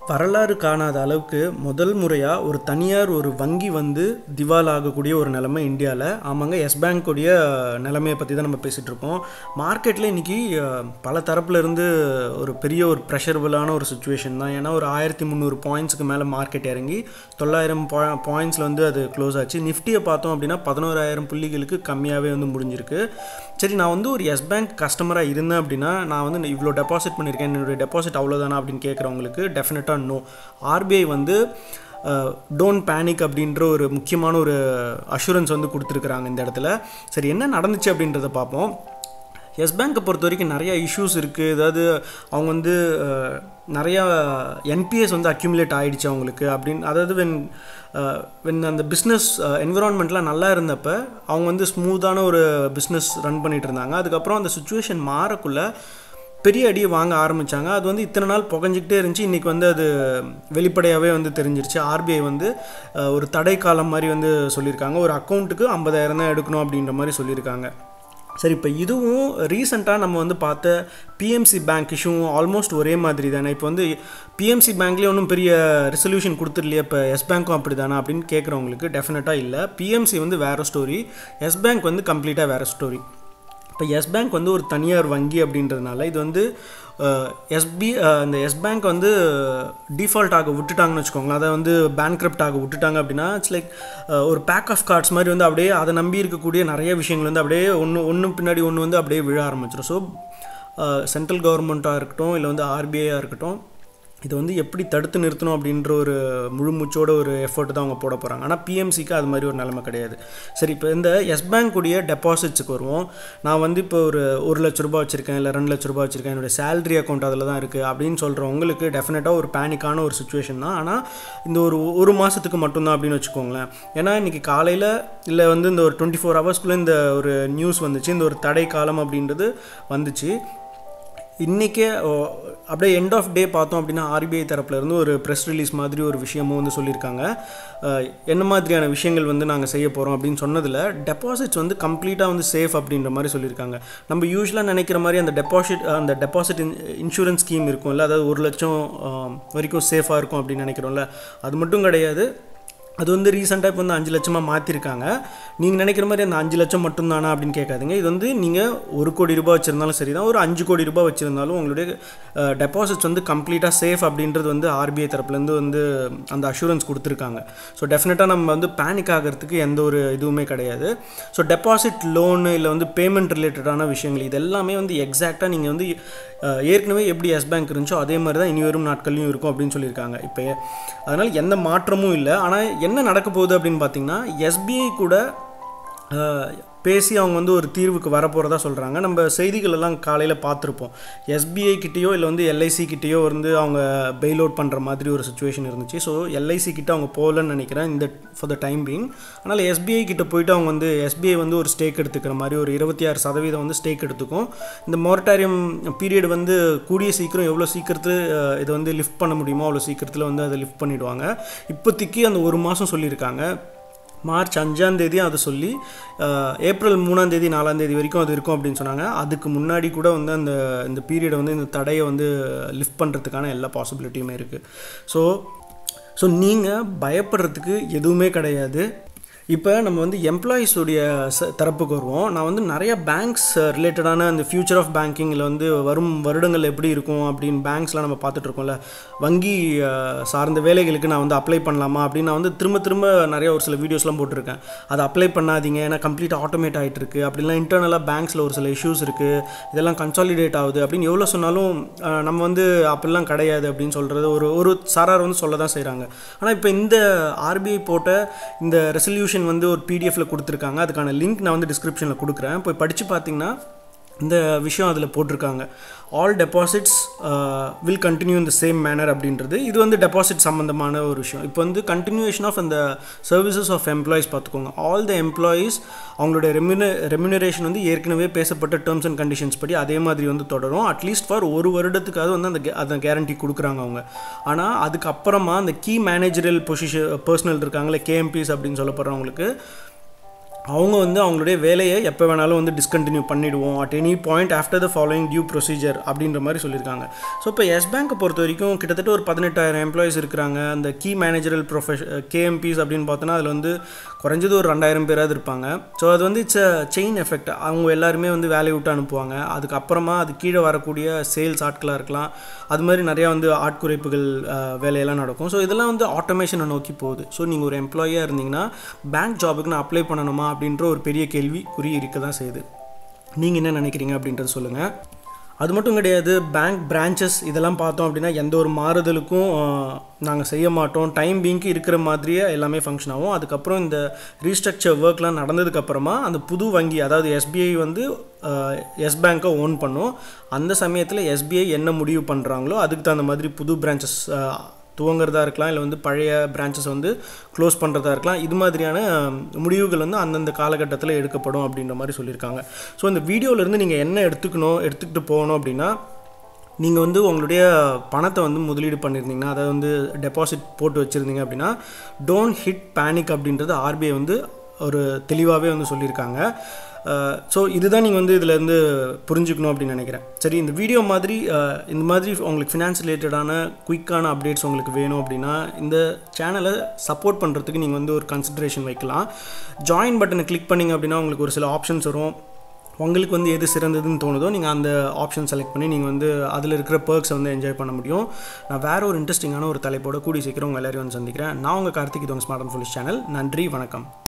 வரலாறு காணாத அளவுக்கு முதல் முறையாக ஒரு தனியார் ஒரு வங்கி வந்து திவால் ஆகக்கூடிய ஒரு நிலைமை இந்தியாவில் ஆமாங்க எஸ் பேங்க்குடைய நிலைமையை பற்றி தான் நம்ம பேசிகிட்டு இருக்கோம் மார்க்கெட்டில் இன்றைக்கி பல தரப்புல இருந்து ஒரு பெரிய ஒரு ப்ரெஷரபுளான ஒரு சுச்சுவேஷன் தான் ஏன்னா ஒரு ஆயிரத்தி முந்நூறு பாயிண்ட்ஸுக்கு மேலே மார்க்கெட் இறங்கி தொள்ளாயிரம் பா பாயிண்ட்ஸில் வந்து அது க்ளோஸ் ஆச்சு நிஃப்டியை பார்த்தோம் அப்படின்னா பதினோராயிரம் புள்ளிகளுக்கு கம்மியாகவே வந்து முடிஞ்சிருக்கு சரி நான் வந்து ஒரு எஸ் பேங்க் கஸ்டமராக இருந்தேன் அப்படின்னா நான் வந்து இவ்வளோ டெபாசிட் பண்ணியிருக்கேன் என்னுடைய டெபாசிட் அவ்வளோதானா அப்படின்னு கேட்குறவங்களுக்கு டெஃபினட்டாக நோ ஆர்பிஐ வந்து டோன்ட் பேனிக் அப்படின்ற ஒரு முக்கியமான ஒரு அஷூரன்ஸ் வந்து கொடுத்துருக்குறாங்க இந்த இடத்துல சரி என்ன நடந்துச்சு அப்படின்றத பார்ப்போம் எஸ் பேங்க்கை பொறுத்த வரைக்கும் நிறையா இஷ்யூஸ் இருக்குது அதாவது அவங்க வந்து நிறையா என்பிஎஸ் வந்து அக்யூமுலேட் ஆகிடுச்சு அவங்களுக்கு அப்படின்னு அதாவது வென் வென் அந்த பிஸ்னஸ் என்விரான்மெண்ட்லாம் நல்லா இருந்தப்போ அவங்க வந்து ஸ்மூத்தான ஒரு பிஸ்னஸ் ரன் பண்ணிகிட்டு இருந்தாங்க அதுக்கப்புறம் அந்த சுச்சுவேஷன் மாறக்குள்ளே பெரிய அடியை வாங்க ஆரம்பித்தாங்க அது வந்து இத்தனை நாள் புகஞ்சிக்கிட்டே இருந்துச்சு இன்றைக்கி வந்து அது வெளிப்படையாகவே வந்து தெரிஞ்சிருச்சு ஆர்பிஐ வந்து ஒரு தடை காலம் மாதிரி வந்து சொல்லியிருக்காங்க ஒரு அக்கௌண்ட்டுக்கு ஐம்பதாயிரம் தான் எடுக்கணும் அப்படின்ற மாதிரி சொல்லியிருக்காங்க சரி இப்போ இதுவும் ரீசெண்டாக நம்ம வந்து பார்த்த பிஎம்சி பேங்க் இஷ்யூவும் ஆல்மோஸ்ட் ஒரே மாதிரி தானே இப்போ வந்து பிஎம்சி பேங்க்லேயே ஒன்றும் பெரிய ரெசல்யூஷன் கொடுத்துடலையே இப்போ எஸ் பேங்க்கும் அப்படி தானே அப்படின்னு கேட்குறவங்களுக்கு டெஃபினட்டாக இல்லை பிஎம்சி வந்து வேறு ஸ்டோரி எஸ் பேங்க் வந்து கம்ப்ளீட்டாக வேறு ஸ்டோரி இப்போ எஸ் பேங்க் வந்து ஒரு தனியார் வங்கி அப்படின்றதுனால இது வந்து எஸ்பி இந்த எஸ் பேங்க் வந்து டிஃபால்ட் ஆக விட்டுட்டாங்கன்னு வச்சுக்கோங்களேன் அதை வந்து பேங்க்ரப்ட் ஆக விட்டுட்டாங்க அப்படின்னா இட்ஸ் லைக் ஒரு பேக் ஆஃப் கார்ட்ஸ் மாதிரி வந்து அப்படியே அதை நம்பி இருக்கக்கூடிய நிறைய விஷயங்கள் வந்து அப்படியே ஒன்று ஒன்று பின்னாடி ஒன்று வந்து அப்படியே விழ ஆரம்பிச்சிடும் ஸோ சென்ட்ரல் கவர்மெண்ட்டாக இருக்கட்டும் இல்லை வந்து ஆர்பிஐயாக இருக்கட்டும் இதை வந்து எப்படி தடுத்து நிறுத்தணும் அப்படின்ற ஒரு முழு மூச்சோட ஒரு எஃபர்ட் தான் அவங்க போட போகிறாங்க ஆனால் பிஎம்சிக்கு அது மாதிரி ஒரு நிலைமை கிடையாது சரி இப்போ இந்த எஸ் பேங்க்குடைய டெபாசிட்ஸுக்கு வருவோம் நான் வந்து இப்போ ஒரு ஒரு லட்ச ரூபா வச்சுருக்கேன் இல்லை ரெண்டு லட்ச ரூபா வச்சுருக்கேன் என்னுடைய சேலரி அக்கௌண்ட் அதில் தான் இருக்குது அப்படின்னு சொல்கிறவங்களுக்கு டெஃபினட்டாக ஒரு பேனிக்கான ஒரு சுச்சுவேஷன் தான் ஆனால் இந்த ஒரு ஒரு மாதத்துக்கு மட்டும்தான் அப்படின்னு வச்சுக்கோங்களேன் ஏன்னா இன்றைக்கி காலையில் இல்லை வந்து இந்த ஒரு டுவெண்ட்டி ஃபோர் ஹவர்ஸ்க்குள்ளே இந்த ஒரு நியூஸ் வந்துச்சு இந்த ஒரு தடை காலம் அப்படின்றது வந்துச்சு இன்றைக்கே அப்படியே எண்ட் ஆஃப் டே பார்த்தோம் அப்படின்னா ஆர்பிஐ தரப்புலேருந்து ஒரு ப்ரெஸ் ரிலீஸ் மாதிரி ஒரு விஷயமும் வந்து சொல்லியிருக்காங்க என்ன மாதிரியான விஷயங்கள் வந்து நாங்கள் செய்ய போகிறோம் அப்படின்னு சொன்னதில் டெபாசிட்ஸ் வந்து கம்ப்ளீட்டாக வந்து சேஃப் அப்படின்ற மாதிரி சொல்லியிருக்காங்க நம்ம யூஸ்வலாக நினைக்கிற மாதிரி அந்த டெபாசிட் அந்த டெபாசிட் இன்சூரன்ஸ் ஸ்கீம் இருக்கும்ல அதாவது ஒரு லட்சம் வரைக்கும் சேஃபாக இருக்கும் அப்படின்னு நினைக்கிறோம்ல அது மட்டும் கிடையாது அது வந்து ரீசெண்டாக இப்போ வந்து அஞ்சு லட்சமாக மாற்றிருக்காங்க நீங்கள் நினைக்கிற மாதிரி அந்த அஞ்சு லட்சம் மட்டும்தானா அப்படின்னு கேட்காதீங்க இது வந்து நீங்கள் ஒரு கோடி ரூபாய் வச்சுருந்தாலும் சரி தான் ஒரு அஞ்சு கோடி ரூபாய் வச்சுருந்தாலும் உங்களுடைய டெபாசிட்ஸ் வந்து கம்ப்ளீட்டாக சேஃப் அப்படின்றது வந்து ஆர்பிஐ தரப்புலேருந்து வந்து அந்த அஷூரன்ஸ் கொடுத்துருக்காங்க ஸோ டெஃபினட்டாக நம்ம வந்து பேனிக் ஆகிறதுக்கு எந்த ஒரு இதுவுமே கிடையாது ஸோ டெபாசிட் லோனு இல்லை வந்து பேமெண்ட் ரிலேட்டடான விஷயங்கள் இது எல்லாமே வந்து எக்ஸாக்டாக நீங்கள் வந்து ஏற்கனவே எப்படி எஸ் பேங்க் இருந்துச்சோ அதே மாதிரி தான் இனி வரும் நாட்கள்லையும் இருக்கும் அப்படின்னு சொல்லியிருக்காங்க இப்போ அதனால் எந்த மாற்றமும் இல்லை ஆனால் என்ன நடக்க போகுது அப்படின்னு பார்த்தீங்கன்னா எஸ்பிஐ கூட பேசி அவங்க வந்து ஒரு தீர்வுக்கு வரப்போகிறதா சொல்கிறாங்க நம்ம செய்திகள் எல்லாம் காலையில் பார்த்துருப்போம் எஸ்பிஐ கிட்டேயோ இல்லை வந்து எல்ஐசி கிட்டேயோ வந்து அவங்க பெயில் அவுட் பண்ணுற மாதிரி ஒரு சுச்சுவேஷன் இருந்துச்சு ஸோ எல்ஐசி கிட்ட அவங்க போகலன்னு நினைக்கிறேன் இந்த ஃபார் த டைம் பீங் ஆனால் எஸ்பிஐ கிட்ட போயிட்டு அவங்க வந்து எஸ்பிஐ வந்து ஒரு ஸ்டேக் எடுத்துக்கிற மாதிரி ஒரு இருபத்தி ஆறு சதவீதம் வந்து ஸ்டேக் எடுத்துக்கும் இந்த மொரட்டாரியம் பீரியட் வந்து கூடிய சீக்கிரம் எவ்வளோ சீக்கிரத்தில் இதை வந்து லிஃப்ட் பண்ண முடியுமோ அவ்வளோ சீக்கிரத்தில் வந்து அதை லிஃப்ட் பண்ணிவிடுவாங்க இப்போதைக்கு அந்த ஒரு மாதம் சொல்லியிருக்காங்க மார்ச் அஞ்சாந்தேதி அதை சொல்லி ஏப்ரல் மூணாந்தேதி நாலாந்தேதி வரைக்கும் அது இருக்கும் அப்படின்னு சொன்னாங்க அதுக்கு முன்னாடி கூட வந்து அந்த இந்த பீரியடை வந்து இந்த தடையை வந்து லிஃப்ட் பண்ணுறதுக்கான எல்லா பாசிபிலிட்டியுமே இருக்குது ஸோ ஸோ நீங்கள் பயப்படுறதுக்கு எதுவுமே கிடையாது இப்போ நம்ம வந்து எம்ப்ளாயீஸுடைய ச தரப்புக்கு வருவோம் நான் வந்து நிறைய பேங்க்ஸ் ரிலேட்டடான அந்த ஃப்யூச்சர் ஆஃப் பேங்கிங்கில் வந்து வரும் வருடங்கள் எப்படி இருக்கும் அப்படின்னு பேங்க்ஸ்லாம் நம்ம பார்த்துட்ருக்கோம்ல வங்கி சார்ந்த வேலைகளுக்கு நான் வந்து அப்ளை பண்ணலாமா அப்படின்னு நான் வந்து திரும்ப திரும்ப நிறைய ஒரு சில வீடியோஸ்லாம் போட்டிருக்கேன் அதை அப்ளை பண்ணாதீங்க ஏன்னா கம்ப்ளீட் ஆட்டோமேட் ஆகிட்டு இருக்குது அப்படிலாம் இன்டர்னலாக பேங்க்ஸில் ஒரு சில இஷ்யூஸ் இருக்குது இதெல்லாம் கன்சாலிடேட் ஆகுது அப்படின்னு எவ்வளோ சொன்னாலும் நம்ம வந்து அப்படிலாம் கிடையாது அப்படின்னு சொல்கிறது ஒரு ஒரு சாரார் வந்து சொல்ல தான் செய்கிறாங்க ஆனால் இப்போ இந்த ஆர்பிஐ போட்ட இந்த ரெசல்யூஷன் டிஸ்கிரிப்ஷன் வந்து ஒரு பிடிஎஃப்பில் கொடுத்துருக்காங்க அதுக்கான லிங்க் நான் வந்து டிஸ்கிரிப்ஷனில் கொடுக்குறேன் போய் படித்து பார்த்தீங்கன்னா இந்த விஷயம் அதில் போட்டிருக்காங்க ஆல் டெபாசிட்ஸ் வில் கண்டினியூ இந்த சேம் மேனர் அப்படின்றது இது வந்து டெபாசிட் சம்மந்தமான ஒரு விஷயம் இப்போ வந்து கண்டினியூஷன் ஆஃப் அந்த சர்வீசஸ் ஆஃப் எம்ப்ளாயிஸ் பார்த்துக்கோங்க ஆல் த எம்ப்ளாயீஸ் அவங்களுடைய ரெம்யூன ரெம்யூனரேஷன் வந்து ஏற்கனவே பேசப்பட்ட டேர்ம்ஸ் அண்ட் கண்டிஷன்ஸ் படி அதே மாதிரி வந்து தொடரும் அட்லீஸ்ட் ஃபார் ஒரு வருடத்துக்காவது வந்து அந்த அந்த கேரண்டி கொடுக்குறாங்க அவங்க ஆனால் அதுக்கப்புறமா அந்த கீ மேனேஜரல் பொசிஷன் பர்சனல் இருக்காங்களே கேஎம்பிஸ் அப்படின்னு சொல்லப்படுறவங்களுக்கு அவங்க வந்து அவங்களுடைய வேலையை எப்போ வேணாலும் வந்து டிஸ்கண்டினியூ பண்ணிவிடுவோம் at any point after the following due procedure அப்படின்ற மாதிரி சொல்லியிருக்காங்க ஸோ இப்போ எஸ் பேங்க்கை பொறுத்த வரைக்கும் கிட்டத்தட்ட ஒரு பதினெட்டாயிரம் எம்ப்ளாயிஸ் இருக்கிறாங்க அந்த கீ மேனேஜரல் ப்ரொஃபஷ கேஎம்பிஸ் அப்படின்னு பார்த்தோன்னா அதில் வந்து குறைஞ்சது ஒரு ரெண்டாயிரம் பேராவது இருப்பாங்க ஸோ அது வந்து இட்ஸ் அ செயின் எஃபெக்ட் அவங்க எல்லாருமே வந்து வேலையை விட்டு அனுப்புவாங்க அதுக்கப்புறமா அது கீழே வரக்கூடிய சேல்ஸ் ஆட்களாக இருக்கலாம் அது மாதிரி நிறையா வந்து ஆட்குறைப்புகள் வேலையெல்லாம் நடக்கும் ஸோ இதெல்லாம் வந்து ஆட்டோமேஷனை நோக்கி போகுது ஸோ நீங்கள் ஒரு எம்ப்ளாயியாக இருந்தீங்கன்னா பேங்க் ஜாபுக்கு நான் அப்ளை பண்ணணுமா அப்படின்ற ஒரு பெரிய கேள்வி குறி இருக்க தான் செய்யுது நீங்கள் என்ன நினைக்கிறீங்க அப்படின்றது சொல்லுங்கள் அது மட்டும் கிடையாது பேங்க் பிரான்ச்சஸ் இதெல்லாம் பார்த்தோம் அப்படின்னா எந்த ஒரு மாறுதலுக்கும் நாங்கள் செய்ய மாட்டோம் டைம் பீங்க்கு இருக்கிற மாதிரியே எல்லாமே ஃபங்க்ஷன் ஆகும் அதுக்கப்புறம் இந்த ரீஸ்ட்ரக்சர் ஒர்க்லாம் நடந்ததுக்கப்புறமா அந்த புது வங்கி அதாவது எஸ்பிஐ வந்து எஸ் பேங்க்கை ஓன் பண்ணும் அந்த சமயத்தில் எஸ்பிஐ என்ன முடிவு பண்ணுறாங்களோ அதுக்கு தகுந்த மாதிரி புது பிரான்ச்சஸ் துவங்குறதா இருக்கலாம் இல்லை வந்து பழைய பிரான்ச்சஸ் வந்து க்ளோஸ் பண்ணுறதா இருக்கலாம் இது மாதிரியான முடிவுகள் வந்து அந்தந்த காலகட்டத்தில் எடுக்கப்படும் அப்படின்ற மாதிரி சொல்லியிருக்காங்க ஸோ இந்த வீடியோவிலேருந்து நீங்கள் என்ன எடுத்துக்கணும் எடுத்துக்கிட்டு போகணும் அப்படின்னா நீங்கள் வந்து உங்களுடைய பணத்தை வந்து முதலீடு பண்ணியிருந்தீங்கன்னா அதாவது வந்து டெபாசிட் போட்டு வச்சுருந்தீங்க அப்படின்னா டோன்ட் ஹிட் பேனிக் அப்படின்றது ஆர்பிஐ வந்து ஒரு தெளிவாகவே வந்து சொல்லியிருக்காங்க ஸோ இதுதான் நீங்கள் வந்து இதில் இருந்து புரிஞ்சுக்கணும் அப்படின்னு நினைக்கிறேன் சரி இந்த வீடியோ மாதிரி இந்த மாதிரி உங்களுக்கு ஃபினான்ஸ் ரிலேட்டடான குயிக்கான அப்டேட்ஸ் உங்களுக்கு வேணும் அப்படின்னா இந்த சேனலை சப்போர்ட் பண்ணுறதுக்கு நீங்கள் வந்து ஒரு கன்சிடரேஷன் வைக்கலாம் ஜாயின் பட்டனை கிளிக் பண்ணிங்க அப்படின்னா உங்களுக்கு ஒரு சில ஆப்ஷன்ஸ் வரும் உங்களுக்கு வந்து எது சிறந்ததுன்னு தோணுதோ நீங்கள் அந்த ஆப்ஷன் செலக்ட் பண்ணி நீங்கள் வந்து அதில் இருக்கிற பர்க்ஸை வந்து என்ஜாய் பண்ண முடியும் நான் வேறு ஒரு இன்ட்ரெஸ்டிங்கான ஒரு தலைப்போட கூடி சீக்கிரம் உங்கள் எல்லாரையும் வந்து சந்திக்கிறேன் நான் உங்கள் கார்த்திக் இது உங்கள் ஸ்மார்ட் ஃபோன் சேனல் நன்றி வணக்கம்